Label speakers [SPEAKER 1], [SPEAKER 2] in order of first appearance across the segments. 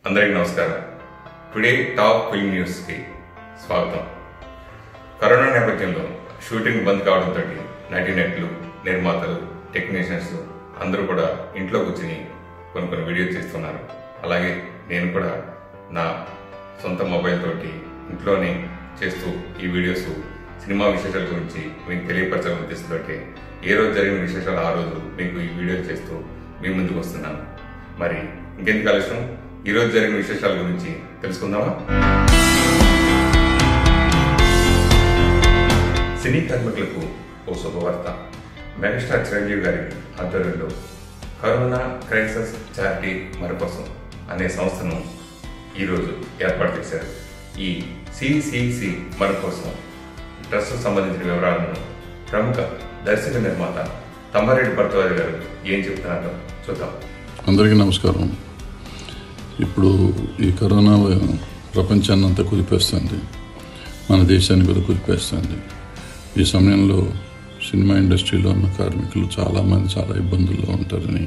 [SPEAKER 1] అందరికీ నమస్కారం today top film న్యూస్కి స్వాగతం కరోనా నేపథ్యంలో షూటింగ్ బంద్ కావడంతో నటీనటులు నిర్మాతలు టెక్నీషియన్స్ అందరూ కూడా ఇంట్లో కూర్చుని కొన్ని కొన్ని వీడియోలు చేస్తున్నారు అలాగే నేను కూడా నా సొంత మొబైల్ తోటి ఇంట్లోనే చేస్తూ ఈ వీడియోస్ సినిమా విశేషాల గురించి మీకు తెలియపరచాలని ఉద్దేశంతో ఏ రోజు జరిగిన విశేషాలు ఆ రోజు మీకు ఈ వీడియో చేస్తూ మీ ముందుకు వస్తున్నాను మరి ఇంకెందుకు ఆలస్యం ఈ రోజు జరిగిన విశేషాల గురించి తెలుసుకుందామా సినీ కార్మికులకు ఓ శుభవార్త మెగాస్టార్ చిరంజీవి గారి ఆధ్వర్యంలో కరోనా క్రైసిస్ చారిటీ మరకోసం అనే సంస్థను ఈరోజు ఏర్పాటు చేశారు ఈ సిసిసి మరకోసం ట్రస్ట్ సంబంధించిన వివరాలను ప్రముఖ దర్శక నిర్మాత తమ్మారెడ్డి భరద్వాజ్ గారు ఏం చెప్తున్నారో చూద్దాం
[SPEAKER 2] అందరికీ నమస్కారం ఇప్పుడు ఈ కరోనా ప్రపంచాన్ని అంతా కుదిపేస్తుంది మన దేశాన్ని కూడా కుదిపేస్తుంది ఈ సమయంలో సినిమా ఇండస్ట్రీలో ఉన్న కార్మికులు చాలామంది చాలా ఇబ్బందుల్లో ఉంటారని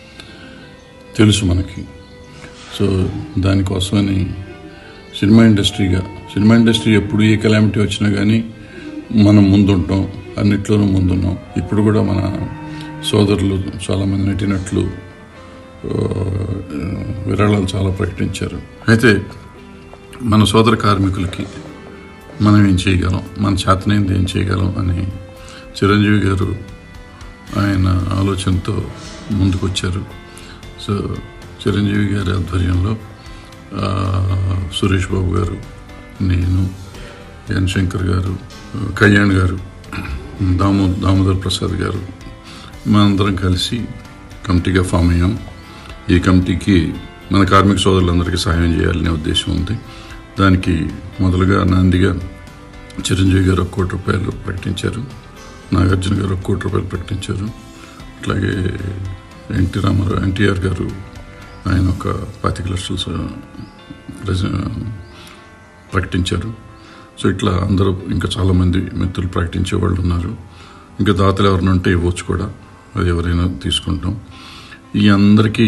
[SPEAKER 2] తెలుసు మనకి సో దానికోసమని సినిమా ఇండస్ట్రీగా సినిమా ఇండస్ట్రీ ఎప్పుడు ఏ కెలామిటీ వచ్చినా కానీ మనం ముందుంటాం అన్నిట్లోనూ ముందున్నాం ఇప్పుడు కూడా మన సోదరులు చాలామంది నటినట్లు ఆ, విరాళాలు చాలా ప్రకటించారు అయితే మన సోదర కార్మికులకి మనం ఏం చేయగలం మన చేతనైంది ఏం చేయగలం అని చిరంజీవి గారు ఆయన ఆలోచనతో ముందుకొచ్చారు సో చిరంజీవి గారి ఆధ్వర్యంలో ఆ, సురేష్ బాబు గారు నేను ఎన్ శంకర్ గారు కళ్యాణ్ గారు దామో దామోదర్ ప్రసాద్ గారు మనందరం కలిసి కమిటీగా ఫామ్ అయ్యాం ఈ కమిటీకి మన కార్మిక సోదరులందరికీ సహాయం చేయాలనే ఉద్దేశం ఉంది దానికి మొదలుగా నాందిగా చిరంజీవి గారు ఒక కోటి రూపాయలు ప్రకటించారు నాగార్జున గారు ఒక కోటి రూపాయలు ప్రకటించారు అట్లాగే ఎన్టీ రామారావు ఎన్టీఆర్ గారు ఆయన ఒక పాతిక లక్షలు స- ప్రజ- ప్రకటించారు సో ఇట్లా అందరూ ఇంకా చాలామంది మిత్రులు ప్రకటించే వాళ్ళు ఉన్నారు ఇంకా దాతలు ఎవరైనా ఉంటే ఇవ్వచ్చు కూడా అది ఎవరైనా తీసుకుంటాం ఈ అందరికీ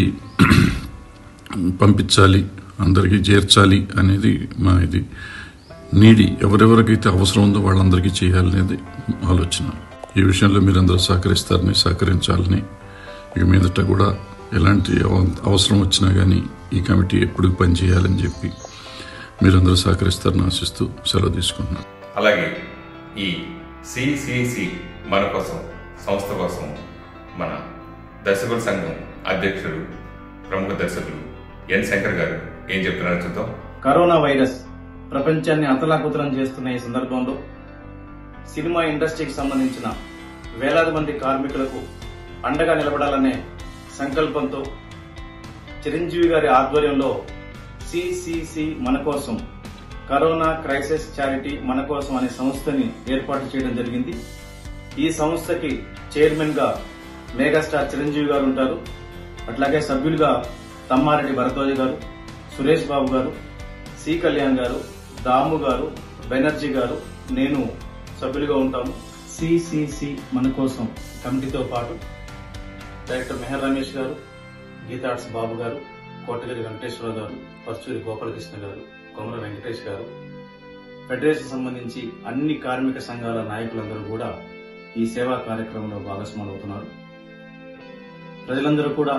[SPEAKER 2] పంపించాలి అందరికీ చేర్చాలి అనేది మా ఇది నీడి ఎవరెవరికైతే అవసరం ఉందో వాళ్ళందరికీ చేయాలనేది ఆలోచన ఈ విషయంలో మీరందరూ సహకరిస్తారని సహకరించాలని ఇక మీదట కూడా ఎలాంటి అవ- అవసరం వచ్చినా కానీ ఈ కమిటీ ఎప్పుడు పనిచేయాలని చెప్పి మీరందరూ సహకరిస్తారని ఆశిస్తూ సెలవు తీసుకుంటున్నాను
[SPEAKER 1] అలాగే ఈ సిసిసి మన కోసం సంస్థ కోసం మన దర్శకుల సంఘం అధ్యక్షుడు ప్రముఖ దర్శకులు ఎన్ శంకర్ గారు ఏం చెప్తున్నారో చూద్దాం
[SPEAKER 3] కరోనా వైరస్ ప్రపంచాన్ని అతలాకుతలం చేస్తున్న ఈ సందర్భంలో సినిమా ఇండస్ట్రీకి సంబంధించిన వేలాది మంది కార్మికులకు అండగా నిలబడాలనే సంకల్పంతో చిరంజీవి గారి ఆధ్వర్యంలో సిసిసి మన కోసం కరోనా క్రైసిస్ చారిటీ మన కోసం అనే సంస్థని ఏర్పాటు చేయడం జరిగింది ఈ సంస్థకి చైర్మన్ గా మెగాస్టార్ చిరంజీవి గారు ఉంటారు అట్లాగే సభ్యులుగా తమ్మారెడ్డి భరద్వాజ్ గారు సురేష్ బాబు గారు సి కళ్యాణ్ గారు దాము గారు బెనర్జీ గారు నేను సభ్యులుగా ఉంటాము సిసిసి మన కోసం కమిటీతో పాటు డైరెక్టర్ మెహర్ రమేష్ గారు గీతార్ట్స్ బాబు గారు కోటగిరి వెంకటేశ్వర గారు పర్చూరి గోపాలకృష్ణ గారు కొమర వెంకటేష్ గారు ఫెడరేషన్ సంబంధించి అన్ని కార్మిక సంఘాల నాయకులందరూ కూడా ఈ సేవా కార్యక్రమంలో భాగస్వాములు అవుతున్నారు ప్రజలందరూ కూడా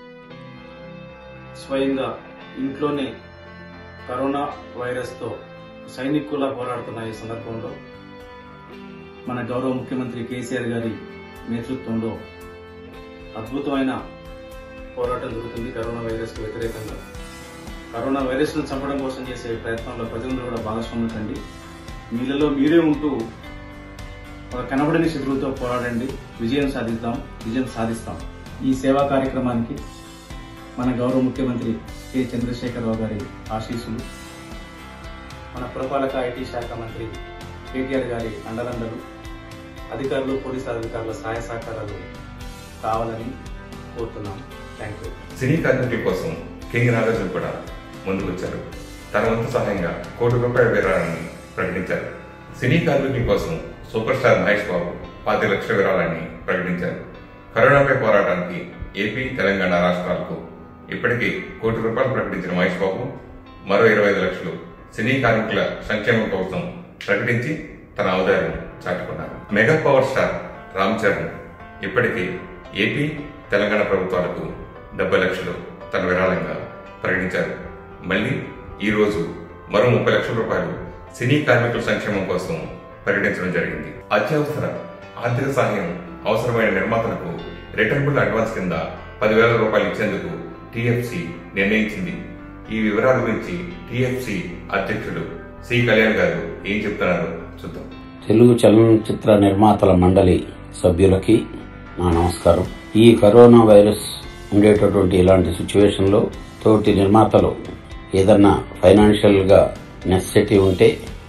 [SPEAKER 3] స్వయంగా ఇంట్లోనే కరోనా వైరస్ తో సైనికులా పోరాడుతున్న ఈ సందర్భంలో మన గౌరవ ముఖ్యమంత్రి కేసీఆర్ గారి నేతృత్వంలో అద్భుతమైన పోరాటం జరుగుతుంది కరోనా వైరస్ కు వ్యతిరేకంగా కరోనా వైరస్ ను చంపడం కోసం చేసే ప్రయత్నంలో ప్రజలందరూ కూడా భాగస్వాములు కండి మీలలో మీరే ఉంటూ ఒక కనబడని శత్రువుతో పోరాడండి విజయం సాధిద్దాం విజయం సాధిస్తాం ఈ సేవా కార్యక్రమానికి మన గౌరవ ముఖ్యమంత్రి కె చంద్రశేఖరరావు గారి ఆశీస్సులు మన పురపాలక ఐటీ శాఖ మంత్రి కేటీఆర్ గారి అండదండలు అధికారులు పోలీసు అధికారుల సహాయ సహకారాలు కావాలని కోరుతున్నాం థ్యాంక్ యూ
[SPEAKER 1] సినీ కార్మికుల కోసం కింగ్ నాగార్జున కూడా ముందుకు వచ్చారు తన వంతు సహాయంగా కోటి రూపాయల విరాళాన్ని ప్రకటించారు సినీ కార్మికుల కోసం సూపర్ స్టార్ మహేష్ బాబు పాతి లక్షల విరాళాన్ని ప్రకటించారు కరోనాపై పోరాటానికి ఏపీ తెలంగాణ రాష్ట్రాలకు ఇప్పటికీ కోటి రూపాయలు ప్రకటించిన మహేష్ బాబు మరో ఇరవై ఐదు లక్షలు సినీ కార్మికుల సంక్షేమం కోసం ప్రకటించి తన ఔదార్యం చాటుకున్నారు mega power star Ram Charan ఇప్పటికీ ఏపీ తెలంగాణ ప్రభుత్వాలకు డెబ్బై లక్షలు తన విరాళంగా ప్రకటించారు మళ్ళీ ఈ రోజు మరో ముప్పై లక్షల రూపాయలు సినీ కార్మికుల సంక్షేమం కోసం ప్రకటించడం జరిగింది అత్యవసర ఆర్థిక సహాయం అవసరమైన నిర్మాతలకు రిటర్నబుల్ అడ్వాన్స్ కింద పదివేల రూపాయలు ఇచ్చేందుకు టీఎఫ్సి నిర్ణయించింది ఈ వివరాల గురించి టీఎఫ్సి అధ్యక్షుడు సి కళ్యాణ్ గారు ఏం చెప్తున్నారో చూద్దాం
[SPEAKER 4] తెలుగు చలనచిత్ర నిర్మాతల మండలి సభ్యులకి నా నమస్కారం ఈ కరోనా వైరస్ ఉండేటటువంటి ఇలాంటి సిచ్యువేషన్లో తోటి నిర్మాతలు ఏదన్నా ఫైనాన్షియల్గా నెసెసిటీ ఉంటే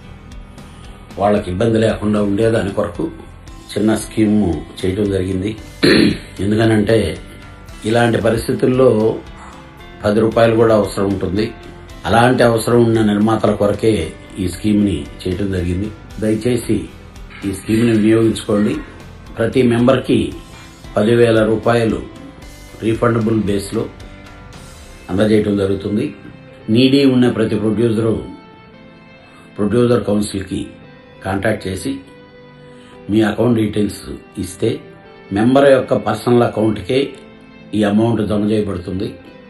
[SPEAKER 4] వాళ్ళకి ఇబ్బంది లేకుండా ఉండేదాని కొరకు చిన్న స్కీమ్ చేయడం జరిగింది ఎందుకనంటే ఇలాంటి పరిస్థితుల్లో పది రూపాయలు కూడా అవసరం ఉంటుంది అలాంటి అవసరం ఉన్న నిర్మాతల కొరకే ఈ స్కీమ్ని చేయడం జరిగింది దయచేసి ఈ స్కీమ్ని వినియోగించుకోండి ప్రతి మెంబర్కి పదివేల రూపాయలు రీఫండబుల్ బేస్లో అందజేయడం జరుగుతుంది నీడీ ఉన్న ప్రతి ప్రొడ్యూసరు ప్రొడ్యూసర్ కౌన్సిల్కి కాంటాక్ట్ చేసి మీ అకౌంట్ డీటెయిల్స్ ఇస్తే మెంబర్ యొక్క పర్సనల్ అకౌంట్కే ఈ అమౌంట్ జమ చేయబడుతుంది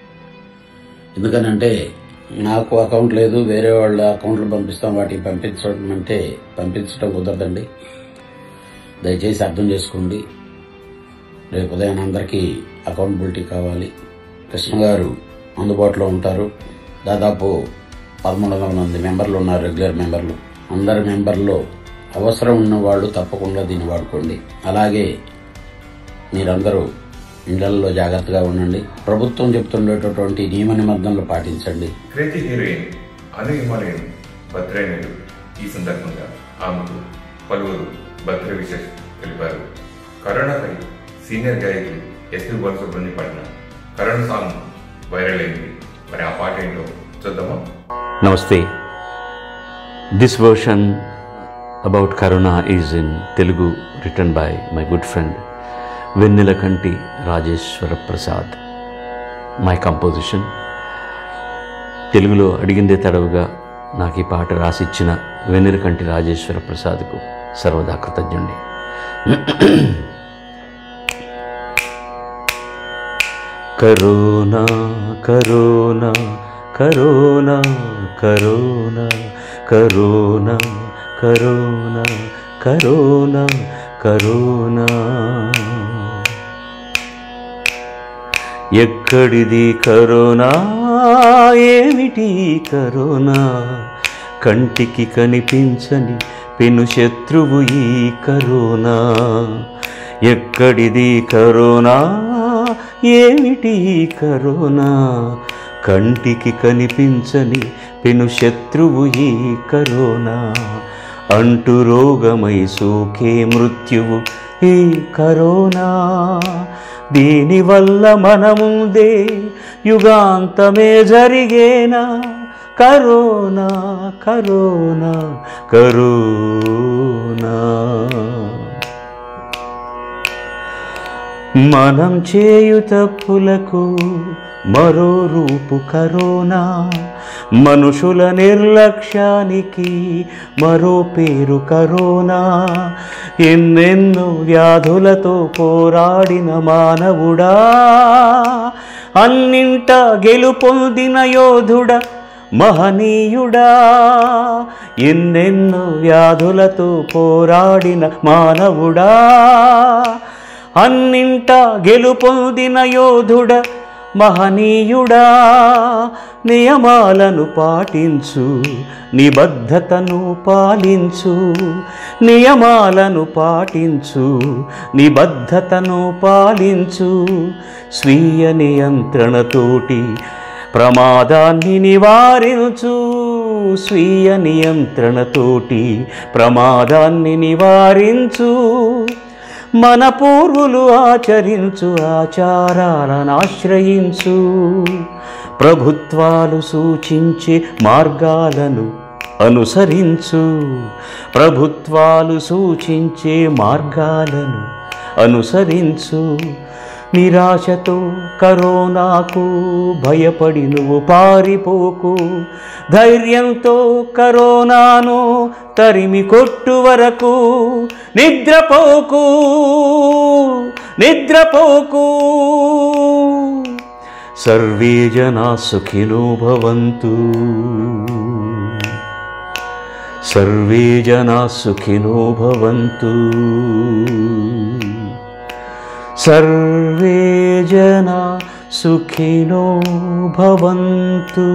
[SPEAKER 4] ఎందుకనంటే నాకు అకౌంట్ లేదు వేరే వాళ్ళ అకౌంట్లు పంపిస్తాం వాటికి పంపించడం అంటే పంపించడం కుదరదండి దయచేసి అర్థం చేసుకోండి రేపు ఉదయం అందరికీ అకౌంటబిలిటీ కావాలి కృష్ణ గారు అందుబాటులో ఉంటారు దాదాపు పదమూడు వందల మంది మెంబర్లు ఉన్నారు రెగ్యులర్ మెంబర్లు అందరి మెంబర్లో అవసరం ఉన్న వాళ్ళు తప్పకుండా దీన్ని వాడుకోండి అలాగే మీరందరూ ఇళ్లలో జాగ్రత్తగా ఉండండి ప్రభుత్వం చెప్తుండేటటువంటి నియమ నిబంధనలు పాటించండి
[SPEAKER 1] crazy heroine Anu Himalayan birthday నేడు ఈ సందర్భంగా ఆమెకు పలువురు బర్త్డే విషెస్ తెలిపారు కరోనాపై సీనియర్ గాయకులు ఎస్పీ బాలసుబ్రహ్మణ్యం పాడిన కరోనా సాంగ్ వైరల్ అయింది మరి ఆ పాట ఏంటో చూద్దామా
[SPEAKER 5] Namaste. This version about Karuna is in Telugu written by my good friend Vennelakanti Rajeshwara Prasad. My composition. తెలుగులో అడిగిందే తడవుగా నాకు ఈ పాట రాసిచ్చిన వెన్నెలకంటి రాజేశ్వర ప్రసాద్కు సర్వదా కృతజ్ఞుణ్ణి corona corona corona corona corona corona corona corona ఎక్కడిది కరోనా ఏమిటి కరోనా కంటికి కనిపించని పెను శత్రువు ఈ కరోనా ఎక్కడిది కరోనా ఏమిటి కరోనా కంటికి కనిపించని పెను శత్రువు ఈ కరోనా అంటు రోగమై సోకే మృత్యువు ఈ కరోనా దీనివల్ల మనముందే యుగాంతమే జరిగేనా కరోనా కరోనా కరోనా మనం చేయు తప్పులకు మరో రూపు కరోనా మనుషుల నిర్లక్ష్యానికి మరో పేరు కరోనా ఎన్నెన్నో వ్యాధులతో పోరాడిన మానవుడా అన్నింట గెలుపొందిన యోధుడ మహనీయుడా ఎన్నెన్నో వ్యాధులతో పోరాడిన మానవుడా అన్నింట గెలుపొందిన యోధుడ మహనీయుడా నియమాలను పాటించు నిబద్ధతను పాలించు నియమాలను పాటించు నిబద్ధతను పాలించు స్వీయ నియంత్రణతోటి ప్రమాదాన్ని నివారించు స్వీయ నియంత్రణతోటి ప్రమాదాన్ని నివారించు మన పూర్వులు ఆచరించు ఆచారాలను ఆశ్రయించు ప్రభుత్వాలు సూచించే మార్గాలను అనుసరించు ప్రభుత్వాలు సూచించే మార్గాలను అనుసరించు నిరాశతో కరోనాకు భయపడి నువ్వు పారిపోకు ధైర్యంతో కరోనాను తరిమి కొట్టు వరకు నిద్రపోకు నిద్రపోకు సర్వే జనా సుఖినో భవంతు సర్వే జనా సుఖినో భవంతు సర్వే జనా సుఖినో భవంతు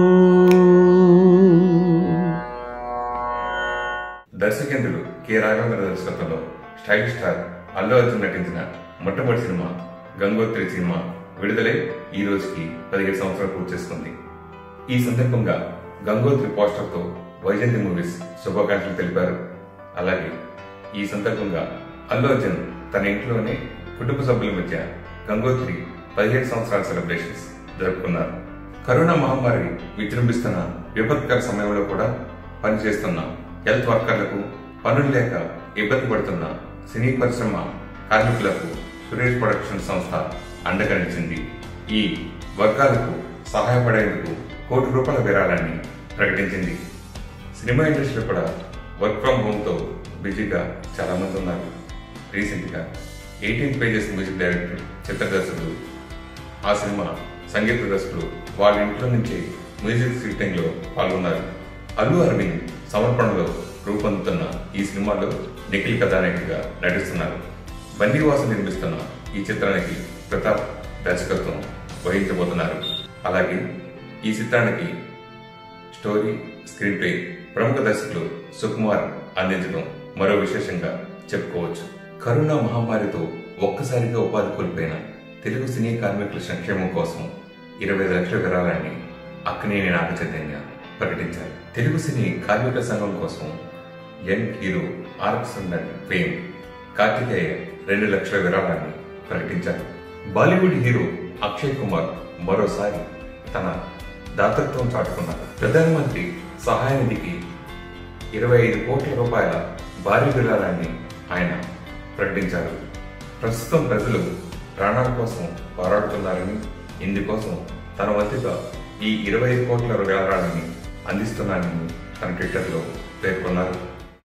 [SPEAKER 1] దర్శకేంద్రుడు కె రాఘవేంద్ర దర్శకత్వంలో స్టైల్ స్టార్ అల్లు అర్జున్ నటించిన మొట్టమొదటి సినిమా గంగోత్రి సినిమా విడుదలై ఈ రోజుకి పదిహేడు సంవత్సరాలు పూర్తి చేసుకుంది ఈ సందర్భంగా గంగోత్రి పోస్టర్తో వైజయంతి మూవీస్ శుభాకాంక్షలు తెలిపారు అలాగే ఈ సందర్భంగా అల్లు అర్జున్ తన ఇంట్లోనే కుటుంబ సభ్యుల మధ్య గంగోత్రి పదిహేడు సంవత్సరాల సెలబ్రేషన్స్ జరుపుకున్నారు కరోనా మహమ్మారి విజృంభిస్తున్న విపత్కర సమయంలో కూడా పనిచేస్తున్న హెల్త్ వర్కర్లకు పనులు లేక ఇబ్బంది పడుతున్న సినీ పరిశ్రమ కార్మికులకు సురేష్ ప్రొడక్షన్ సంస్థ అండగా నిలిచింది ఈ వర్గాలకు సహాయపడేందుకు కోటి రూపాయల విరాళాన్ని ప్రకటించింది సినిమా ఇండస్ట్రీ కూడా వర్క్ ఫ్రమ్ హోమ్తో బిజీగా చాలా మంది ఉన్నారు రీసెంట్గా ఎయిటీన్ పేజెస్ మ్యూజిక్ డైరెక్టర్ చిత్ర దర్శకుడు ఆ సినిమా సంగీత దర్శకుడు వాళ్ళ ఇంట్లో నుంచి మ్యూజిక్ షూటింగ్ లో పాల్గొన్నారు అల్లు అరవింద్ సమర్పణలో రూపొందుతున్న ఈ సినిమాలో నిఖిల్ కథానాయకుడిగా నటిస్తున్నారు బందీవాసు నిర్మిస్తున్న ఈ చిత్రానికి ప్రతాప్ దర్శకత్వం వహించబోతున్నారు అలాగే ఈ చిత్రానికి స్టోరీ స్క్రీన్ ప్లే ప్రముఖ దర్శకులు సుకుమార్ అందించడం మరో విశేషంగా చెప్పుకోవచ్చు కరోనా మహమ్మారితో ఒక్కసారిగా ఉపాధి కోల్పోయిన తెలుగు సినీ కార్మికుల సంక్షేమం కోసం ఇరవై లక్షల విరాళాన్ని అక్కినేని నాగ చైతన్య ప్రకటించారు తెలుగు సినీ కార్మికుల సంఘం కోసం young hero RX fame Kartikeya రెండు లక్షల విరాళాన్ని ప్రకటించారు బాలీవుడ్ హీరో అక్షయ్ కుమార్ మరోసారి తన దాతృత్వం చాటుకున్నారు ప్రధానమంత్రి సహాయ నిధికి ఇరవై ఐదు కోట్ల రూపాయల భారీ విరాళాన్ని ఆయన ప్రకటించారు ప్రస్తుతం ప్రజలు ప్రాణాల కోసం పోరాడుతున్నారని ఇందుకోసం తన వంతుగా ఈ ఇరవై ఐదు కోట్ల విరాళాన్ని అందిస్తున్నానని తన ట్విట్టర్లో పేర్కొన్నారు